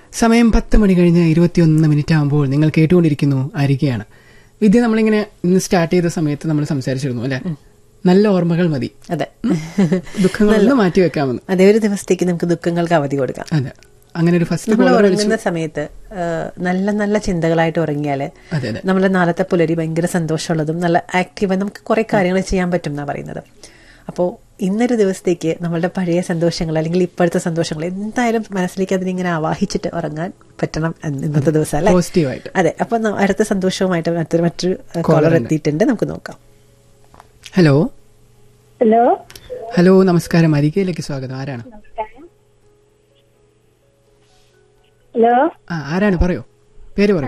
സമയം പത്ത് മണി കഴിഞ്ഞ് ഇരുപത്തിയൊന്ന് മിനിറ്റ് ആകുമ്പോൾ നിങ്ങൾ കേട്ടുകൊണ്ടിരിക്കുന്നു അരികെയാണ് വിദ്യ നമ്മളിങ്ങനെ ഇന്ന് സ്റ്റാർട്ട് ചെയ്ത സമയത്ത് നമ്മൾ സംസാരിച്ചിരുന്നു അല്ലെ നല്ല ഓർമ്മകൾ മതി അതെ ദുഃഖങ്ങളൊന്നും മാറ്റി വെക്കാമെന്ന് അതേ ഒരു ദിവസത്തേക്ക് നമുക്ക് ദുഃഖങ്ങൾക്ക് അവധി കൊടുക്കാം അതെ അങ്ങനെ ഒരു ഫസ്റ്റ് നമ്മൾ ഉറങ്ങുന്ന സമയത്ത് ആ, നല്ല നല്ല ചിന്തകളായിട്ട് ഉറങ്ങിയാൽ അതെ അതെ നമ്മുടെ നാളത്തെ പുലരി ഭയങ്കര സന്തോഷമുള്ളതും നല്ല ആക്റ്റീവ് നമുക്ക് കുറെ കാര്യങ്ങൾ ചെയ്യാൻ പറ്റും എന്നാണ് പറയുന്നത് അപ്പോൾ ഇന്നൊരു ദിവസത്തേക്ക് നമ്മളുടെ പഴയ സന്തോഷങ്ങൾ അല്ലെങ്കിൽ ഇപ്പോഴത്തെ സന്തോഷങ്ങൾ എന്തായാലും മനസ്സിലേക്ക് അതിനിങ്ങനെ ആവാഹിച്ചിട്ട് ഉറങ്ങാൻ പറ്റണം എന്ന് ഇന്നത്തെ ദിവസം അല്ലേ പോസിറ്റീവായിട്ട് അതെ അപ്പൊ ന- അടുത്ത സന്തോഷവുമായിട്ട് മറ്റൊരു മറ്റൊരു കോളർ എത്തിയിട്ടുണ്ട് നമുക്ക് നോക്കാം ഹലോ ഹലോ ഹലോ നമസ്കാരം അരികയിലേക്ക് സ്വാഗതം ആരാണ് ഹലോ ആ ആരാണ് പറയോ പേര് പറയൂ